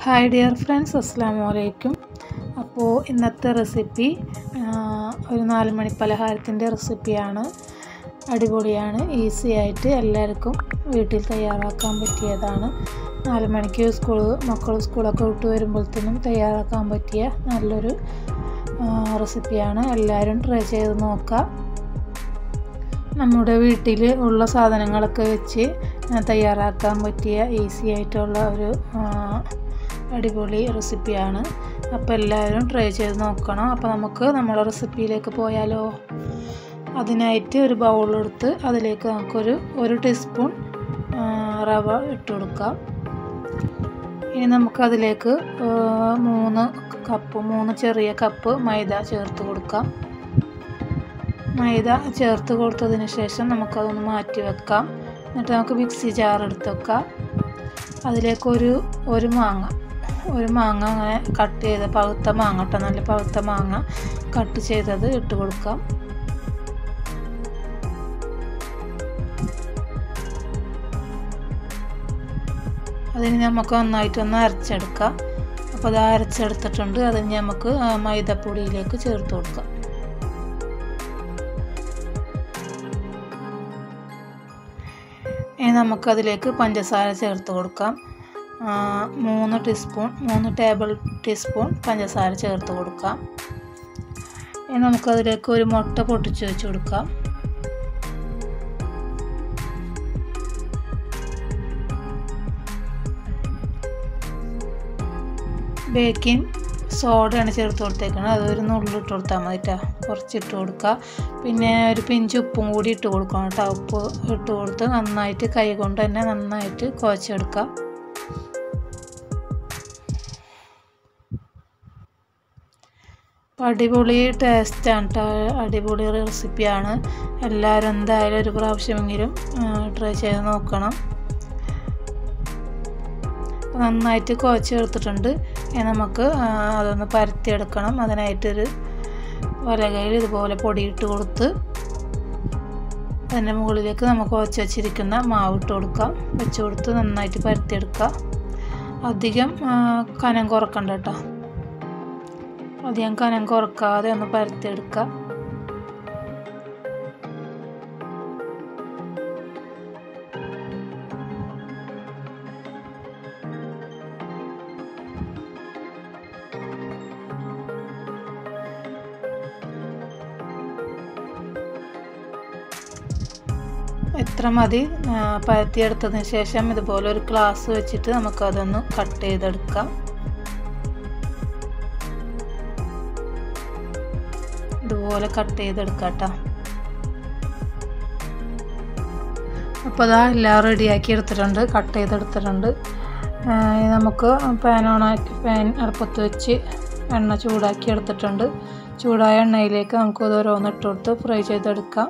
hi dear friends അസ്സാം വലൈക്കും അപ്പോൾ ഇന്നത്തെ റെസിപ്പി ഒരു നാല് മണി പലഹാരത്തിൻ്റെ റെസിപ്പിയാണ് അടിപൊളിയാണ് ഈസി ആയിട്ട് എല്ലാവർക്കും വീട്ടിൽ തയ്യാറാക്കാൻ പറ്റിയതാണ് നാല് മണിക്ക് സ്കൂൾ മക്കൾ സ്കൂളൊക്കെ വിട്ട് വരുമ്പോഴത്തേനും തയ്യാറാക്കാൻ പറ്റിയ നല്ലൊരു റെസിപ്പിയാണ് എല്ലാവരും ട്രൈ ചെയ്ത് നോക്കുക നമ്മുടെ വീട്ടിൽ ഉള്ള സാധനങ്ങളൊക്കെ വെച്ച് തയ്യാറാക്കാൻ പറ്റിയ ഈസി ആയിട്ടുള്ള ഒരു അടിപൊളി റെസിപ്പിയാണ് അപ്പോൾ എല്ലാവരും ട്രൈ ചെയ്ത് നോക്കണം അപ്പോൾ നമുക്ക് നമ്മുടെ റെസിപ്പിയിലേക്ക് പോയാലോ അതിനായിട്ട് ഒരു ബൗളെടുത്ത് അതിലേക്ക് നമുക്കൊരു ഒരു ടീസ്പൂൺ റവ ഇട്ട് കൊടുക്കാം ഇനി നമുക്കതിലേക്ക് മൂന്ന് കപ്പ് മൂന്ന് ചെറിയ കപ്പ് മൈദ ചേർത്ത് കൊടുക്കാം മൈദ ചേർത്ത് കൊടുത്തതിന് ശേഷം നമുക്കതൊന്ന് മാറ്റി വെക്കാം എന്നിട്ട് നമുക്ക് മിക്സി ജാർ എടുത്ത് വെക്കാം അതിലേക്ക് ഒരു ഒരു മാങ്ങ ഒരു മാങ്ങ അങ്ങനെ കട്ട് ചെയ്ത പഴുത്ത മാങ്ങ കേട്ടോ നല്ല പഴുത്ത മാങ്ങ കട്ട് ചെയ്തത് ഇട്ട് കൊടുക്കാം അതിന് നമുക്ക് നന്നായിട്ടൊന്ന് അരച്ചെടുക്കാം അപ്പോൾ അത് അരച്ചെടുത്തിട്ടുണ്ട് അതിന് നമുക്ക് മൈദപ്പൊടിയിലേക്ക് ചേർത്ത് കൊടുക്കാം ഇനി നമുക്കതിലേക്ക് പഞ്ചസാര ചേർത്ത് കൊടുക്കാം മൂന്ന് ടീസ്പൂൺ മൂന്ന് ടേബിൾ ടീസ്പൂൺ പഞ്ചസാര ചേർത്ത് കൊടുക്കാം ഇനി നമുക്കതിലേക്ക് ഒരു മുട്ട പൊട്ടിച്ച് വെച്ച് കൊടുക്കാം ബേക്കിംഗ് സോഡയാണ് ചേർത്ത് കൊടുത്തേക്കുന്നത് അതൊരു നുള്ളിട്ട് കൊടുത്താൽ മതി കേട്ടോ കുറച്ചിട്ട് കൊടുക്കുക പിന്നെ ഒരു പിഞ്ച് ഉപ്പും കൂടി ഇട്ട് കൊടുക്കണം കേട്ടോ ഉപ്പ് ഇട്ട് കൊടുത്ത് നന്നായിട്ട് കൈ കൊണ്ട് തന്നെ നന്നായിട്ട് കുഴച്ചെടുക്കുക അടിപൊളി ടേസ്റ്റാണ് കേട്ടോ അടിപൊളി റെസിപ്പിയാണ് എല്ലാവരും എന്തായാലും ഒരു പ്രാവശ്യമെങ്കിലും ട്രൈ ചെയ്ത് നോക്കണം നന്നായിട്ട് കുഴച്ചെടുത്തിട്ടുണ്ട് നമുക്ക് അതൊന്ന് പരത്തിയെടുക്കണം അതിനായിട്ടൊരു വലകയിൽ ഇതുപോലെ പൊടിയിട്ട് കൊടുത്ത് അതിൻ്റെ മുകളിലേക്ക് നമുക്ക് കുഴച്ച് വെച്ചിരിക്കുന്ന മാവ് ഇട്ട് കൊടുക്കാം വെച്ച് കൊടുത്ത് നന്നായിട്ട് പരത്തിയെടുക്കുക അധികം കനം കുറക്കണ്ട കേട്ടോ അധികം കനം കുറക്കാതെ ഒന്ന് പരത്തിയെടുക്കുക എത്ര മതി പരത്തിയെടുത്തതിന് ശേഷം ഇതുപോലെ ഒരു ഗ്ലാസ് വെച്ചിട്ട് നമുക്കതൊന്ന് കട്ട് ചെയ്തെടുക്കാം ഇതുപോലെ കട്ട് ചെയ്തെടുക്കാം കേട്ടോ അപ്പോൾ അതാ എല്ലാം റെഡിയാക്കി എടുത്തിട്ടുണ്ട് കട്ട് ചെയ്തെടുത്തിട്ടുണ്ട് നമുക്ക് പാൻ ഓണാക്കി പാൻ അടുപ്പത്ത് വെച്ച് എണ്ണ ചൂടാക്കി എടുത്തിട്ടുണ്ട് ചൂടായ എണ്ണയിലേക്ക് നമുക്ക് ഇത് ഓരോന്നിട്ട് കൊടുത്ത് ഫ്രൈ ചെയ്തെടുക്കാം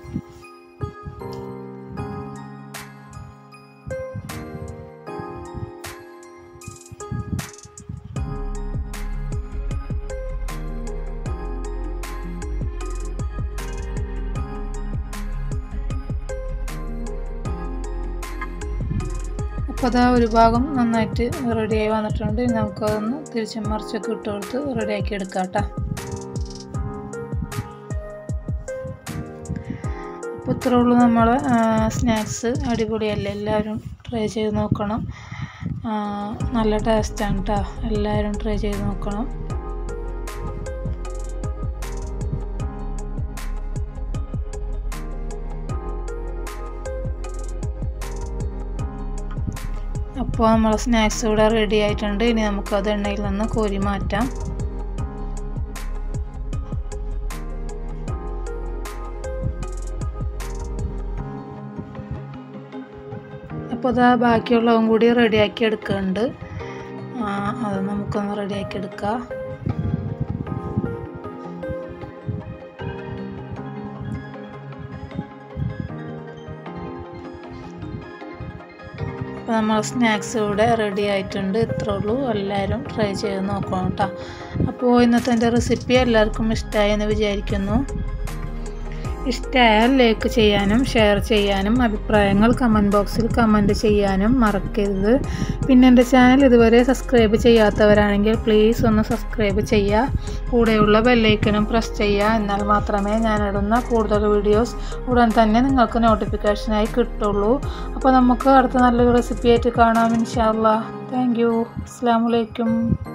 അപ്പോൾ അതാ ഒരു ഭാഗം നന്നായിട്ട് റെഡിയായി വന്നിട്ടുണ്ട് നമുക്കതൊന്ന് തിരിച്ചും മറിച്ചൊക്കെ ഇട്ട് കൊടുത്ത് റെഡിയാക്കി എടുക്കാം കേട്ടോ അപ്പോൾ ഇത്രേ ഉള്ളൂ നമ്മൾ സ്നാക്സ് അടിപൊളിയല്ലേ എല്ലാവരും ട്രൈ ചെയ്ത് നോക്കണം നല്ല ടേസ്റ്റാണ് കേട്ടോ എല്ലാവരും ട്രൈ ചെയ്ത് നോക്കണം അപ്പോൾ നമ്മൾ സ്നാക്സ് ഇവിടെ റെഡി ആയിട്ടുണ്ട് ഇനി നമുക്കത് എണ്ണയിൽ നിന്ന് കോരി മാറ്റാം അപ്പോൾ അതാ ബാക്കിയുള്ളതും കൂടി റെഡിയാക്കി എടുക്കുന്നുണ്ട് അത് നമുക്കൊന്ന് റെഡിയാക്കി എടുക്കാം അപ്പോൾ നമ്മൾ സ്നാക്സ് ഇവിടെ റെഡി ആയിട്ടുണ്ട് ഇത്രേ ഉള്ളൂ എല്ലാവരും ട്രൈ ചെയ്ത് നോക്കണം കേട്ടോ അപ്പോൾ ഇന്നത്തെ എൻ്റെ റെസിപ്പി എല്ലാവർക്കും ഇഷ്ടമായി എന്ന് വിചാരിക്കുന്നു ഇഷ്ടമായാൽ ലൈക്ക് ചെയ്യാനും ഷെയർ ചെയ്യാനും അഭിപ്രായങ്ങൾ കമൻറ്റ് ബോക്സിൽ കമൻറ്റ് ചെയ്യാനും മറക്കരുത് പിന്നെ എൻ്റെ ചാനൽ ഇതുവരെ സബ്സ്ക്രൈബ് ചെയ്യാത്തവരാണെങ്കിൽ പ്ലീസ് ഒന്ന് സബ്സ്ക്രൈബ് ചെയ്യുക കൂടെയുള്ള ബെല്ലൈക്കനും പ്രസ് ചെയ്യുക എന്നാൽ മാത്രമേ ഞാനിടുന്ന കൂടുതൽ വീഡിയോസ് ഉടൻ തന്നെ നിങ്ങൾക്ക് നോട്ടിഫിക്കേഷനായി കിട്ടുള്ളൂ അപ്പോൾ നമുക്ക് അടുത്ത നല്ലൊരു റെസിപ്പി ആയിട്ട് കാണാം ഇൻഷാല്ലാ താങ്ക് യു അസ്സാം വലൈക്കും